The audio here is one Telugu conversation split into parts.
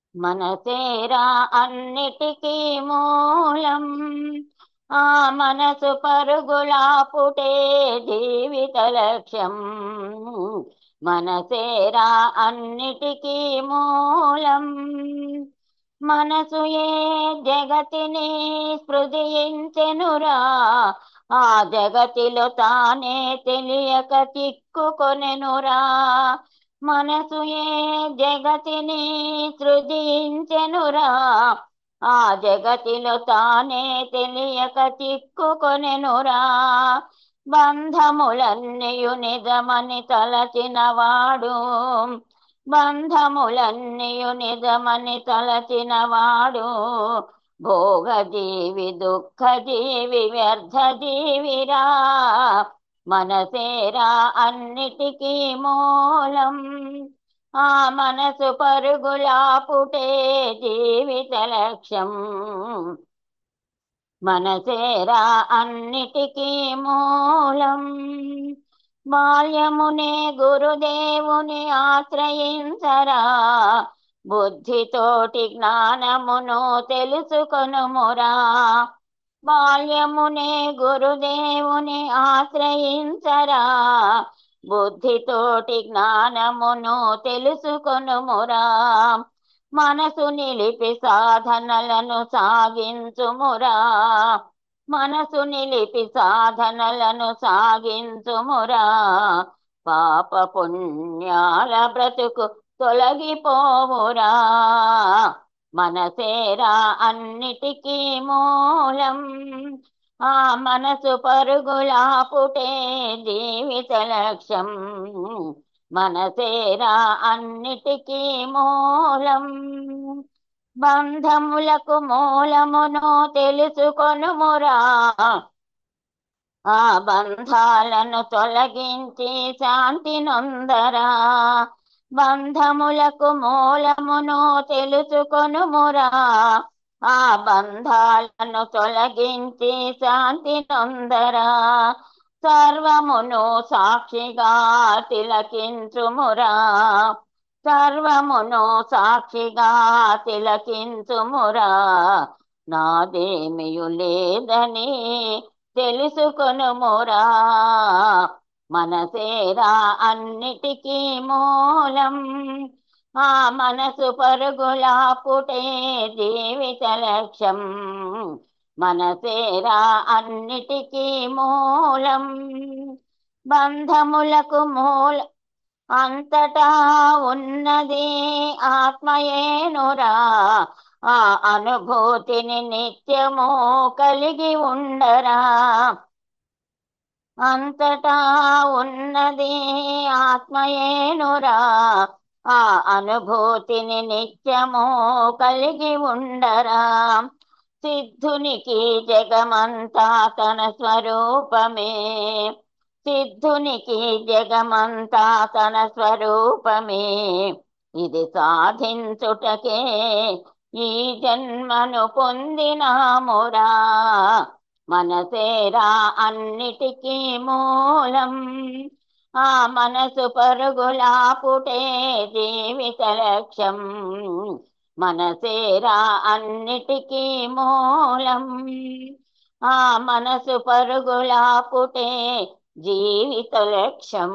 మనసేరా అన్నిటికీ మూలం ఆ మనసు పరుగులా పుటే జీవిత లక్ష్యం మనసేరా అన్నిటికీ మూలం మనసు ఏ జగతిని స్పృశించెనురా ఆ జగతిలో తానే తెలియక చిక్కుకొనెనురా మనసు ఏ జగతిని సృజించెనురా ఆ జగతిలో తానే తెలియక చిక్కుకొనెనురా బంధములన్నీయు నిజమని తలచినవాడు బంధములన్నీయు నిజమని తలచినవాడు భోగజీవి దుఃఖ జీవి వ్యర్థ జీవిరా మనసేరా అన్నిటికీ మూలం ఆ మనసు పరుగులా పుటే జీవిత లక్ష్యం మనసేరా అన్నిటికీ మూలం బాల్యమునే గురుదేవుని ఆశ్రయించరా బుద్ధితోటి జ్ఞానమును తెలుసుకొనుమురా బాల్యమునే గురుదేవుని ఆశ్రయించరా బుద్ధితోటి జ్ఞానమును తెలుసుకొనుమురా మనసు నిలిపి సాధనలను సాగించుమురా మనసు నిలిపి సాధనలను సాగించుమురా పాప పుణ్యాల బ్రతుకు తొలగిపోవురా మనసేరా అన్నిటికీ మూలం ఆ మనసు పరుగులా పుటే జీవిత లక్ష్యం మనసేరా అన్నిటికీ మూలం బంధములకు మూలమును తెలుసుకొనుమురా ఆ బంధాలను తొలగించి శాంతి నొందరా బంధములకు మూలమును తెలుసుకొనుమురా ఆ బంధాలను తొలగించి శాంతి నొందరా సర్వమును సాక్షిగా తిలకించుమురా సర్వమును సాక్షిగా తిలకించుమురా నాదేమియు లేదని తెలుసుకొనుమురా మనసేరా అన్నిటికీ మూలం ఆ మనసు పరుగులా పుటే జీవిత లక్ష్యం మనసేరా అన్నిటికీ మూలం బంధములకు మూల అంతటా ఉన్నది ఆత్మయేనురా ఆ అనుభూతిని నిత్యము కలిగి ఉండరా అంతటా ఉన్నది ఆత్మయేనురా ఆ అనుభూతిని నిత్యము కలిగి ఉండరా సిద్ధునికి జగమంతా తన స్వరూపమే సిద్ధునికి జగమంతా తన స్వరూపమే ఇది సాధించుటకే ఈ జన్మను పొందినామురా మనసేరా అన్నిటికీ మూలం ఆ మనసు పరుగులా పుటే జీవిత లక్ష్యం మనసేరా అన్నిటికీ మూలం ఆ మనసు పరుగులా పుటే జీవిత లక్ష్యం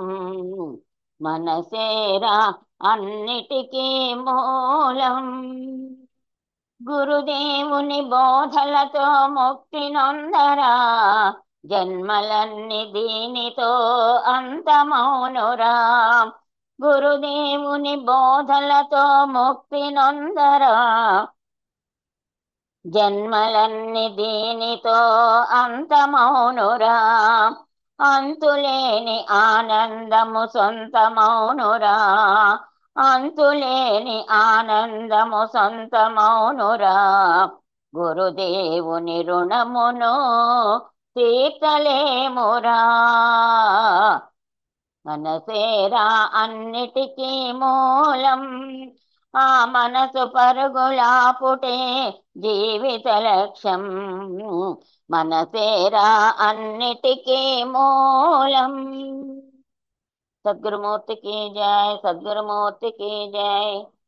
మనసేరా అన్నిటికీ మూలం గురుదేవుని బోధలతో ముక్తి నొందరా జన్మలన్ని దీనితో అంతమౌనురా గురుదేవుని బోధలతో ముక్తి నొందరా జన్మలన్ని దీనితో అంతమౌనురా అంతులేని ఆనందము సొంతమౌనురా అంతులేని ఆనందము సొంతమౌనురా గురుదేవుని రుణమును తీర్చలేమురా మనసేరా అన్నిటికీ మూలం ఆ మనసు పరుగులా పుటే జీవిత లక్ష్యం మనసేరా అన్నిటికీ మూలం సద్గురుమూర్తికి జై సద్గురుమూర్తికి జై